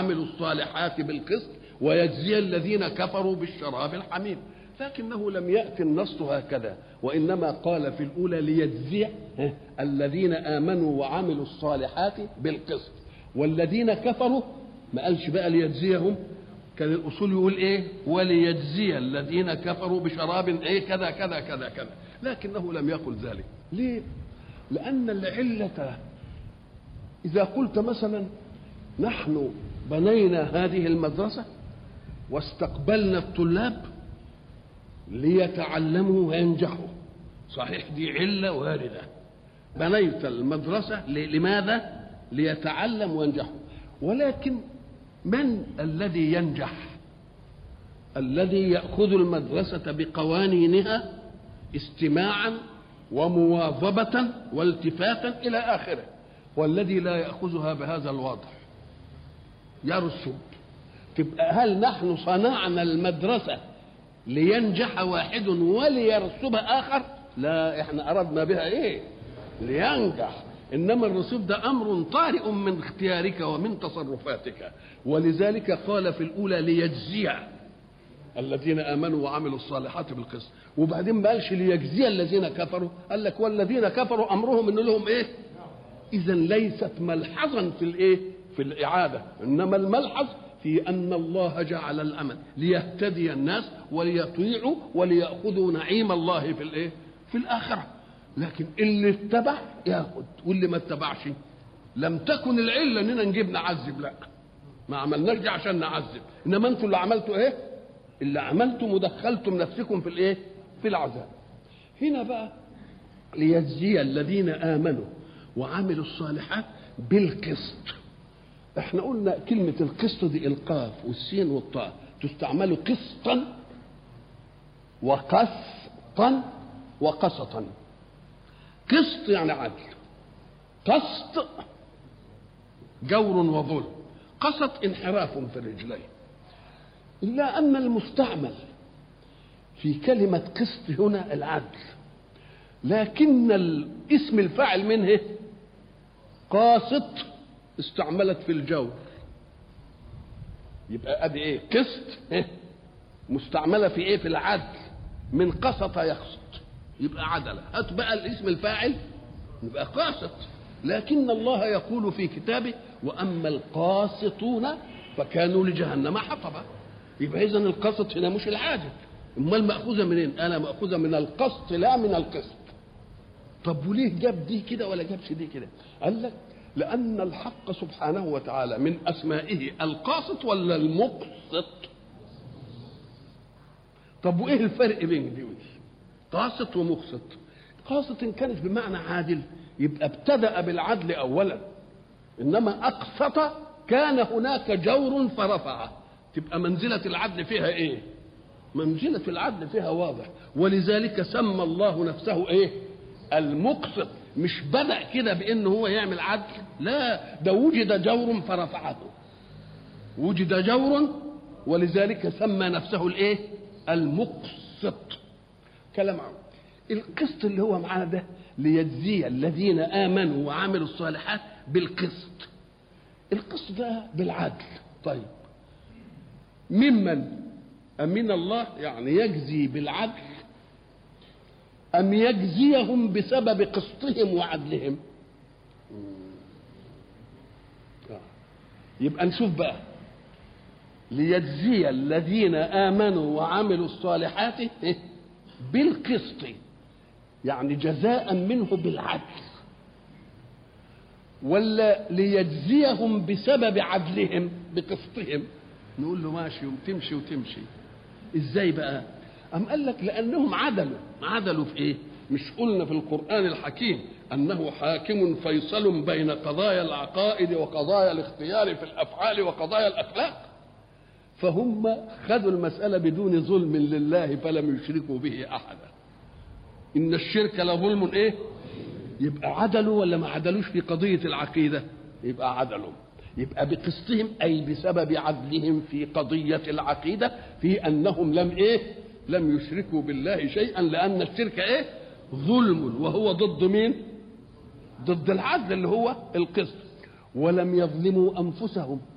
وعملوا الصالحات بالقسط ويجزي الذين كفروا بالشراب الحميم لكنه لم يأتي النص هكذا وإنما قال في الأولى ليجزي الذين آمنوا وعملوا الصالحات بالقسط والذين كفروا ما قالش بقى ليجزيهم كان الأصول يقول إيه وليجزي الذين كفروا بشراب إيه كذا كذا كذا كذا لكنه لم يقل ذلك ليه لأن العلة إذا قلت مثلا نحن بنينا هذه المدرسة واستقبلنا الطلاب ليتعلموا وينجحوا صحيح دي علة واردة بنيت المدرسة لماذا؟ ليتعلم وينجحوا ولكن من الذي ينجح؟ الذي يأخذ المدرسة بقوانينها استماعا ومواظبة والتفاتا إلى آخره والذي لا يأخذها بهذا الوضع يرسب تبقى هل نحن صنعنا المدرسة لينجح واحد وليرسب آخر لا احنا أردنا بها ايه لينجح إنما الرسوب ده أمر طارئ من اختيارك ومن تصرفاتك ولذلك قال في الأولى ليجزي الذين امنوا وعملوا الصالحات بالقسط وبعدين ما قالش ليجزي الذين كفروا قال لك والذين كفروا امرهم ان لهم ايه اذا ليست ملحظا في الايه في الاعاده انما الملحظ في ان الله جعل الامل ليهتدي الناس وليطيعوا ولياخذوا نعيم الله في الايه في الاخره لكن اللي اتبع ياخذ واللي ما اتبعش لم تكن العله اننا نجيب نعذب لا ما عملناش دي عشان نعذب انما انتوا اللي عملتوا ايه اللي عملتم ودخلتم نفسكم في الايه في العذاب هنا بقى ليجزي الذين امنوا وعملوا الصالحات بالقسط احنا قلنا كلمة القسط دي القاف والسين والطاء تستعمل قسطا وقسطا وقسطا قسط يعني عدل قسط جور وظلم قسط انحراف في الرجلين إلا أن المستعمل في كلمة قسط هنا العدل لكن اسم الفاعل منه قاسط استعملت في الجور يبقى ادي ايه قسط مستعملة في ايه في العدل من قسط يقسط يبقى عدلة هات بقى الاسم الفاعل يبقى قاسط لكن الله يقول في كتابه واما القاسطون فكانوا لجهنم حطبا يبقى اذا القسط هنا مش العادل امال ماخوذه منين انا ماخوذه من القسط لا من القسط طب وليه جاب دي كده ولا جابش دي كده قال لك لان الحق سبحانه وتعالى من اسمائه القاسط ولا المقسط طب وايه الفرق بين دي ودي قاسط ومقسط قاسط ان كانت بمعنى عادل يبقى ابتدا بالعدل اولا انما اقسط كان هناك جور فرفعه تبقى منزلة العدل فيها ايه منزلة العدل فيها واضح ولذلك سمى الله نفسه ايه المقسط مش بدأ كده بأنه هو يعمل عدل لا ده وجد جور فرفعه وجد جور ولذلك سمى نفسه الايه المقسط كلام عم. القسط اللي هو معانا ده ليجزي الذين آمنوا وعملوا الصالحات بالقسط القسط ده بالعدل طيب ممن أمن الله يعني يجزي بالعدل أم يجزيهم بسبب قسطهم وعدلهم يبقى نشوف بقى ليجزي الذين آمنوا وعملوا الصالحات بالقسط يعني جزاء منه بالعدل ولا ليجزيهم بسبب عدلهم بقسطهم نقول له ماشي وتمشي وتمشي ازاي بقى أم قال لك لأنهم عدلوا عدلوا في إيه مش قلنا في القرآن الحكيم أنه حاكم فيصل بين قضايا العقائد وقضايا الاختيار في الأفعال وقضايا الأخلاق فهم خذوا المسألة بدون ظلم لله فلم يشركوا به أحدا إن الشرك لظلم إيه يبقى عدلوا ولا ما عدلوش في قضية العقيدة يبقى عدلوا يبقى بقسطهم أي بسبب عدلهم في قضية العقيدة في أنهم لم إيه لم يشركوا بالله شيئا لأن الشرك إيه ظلم وهو ضد مين ضد العدل اللي هو القسط ولم يظلموا أنفسهم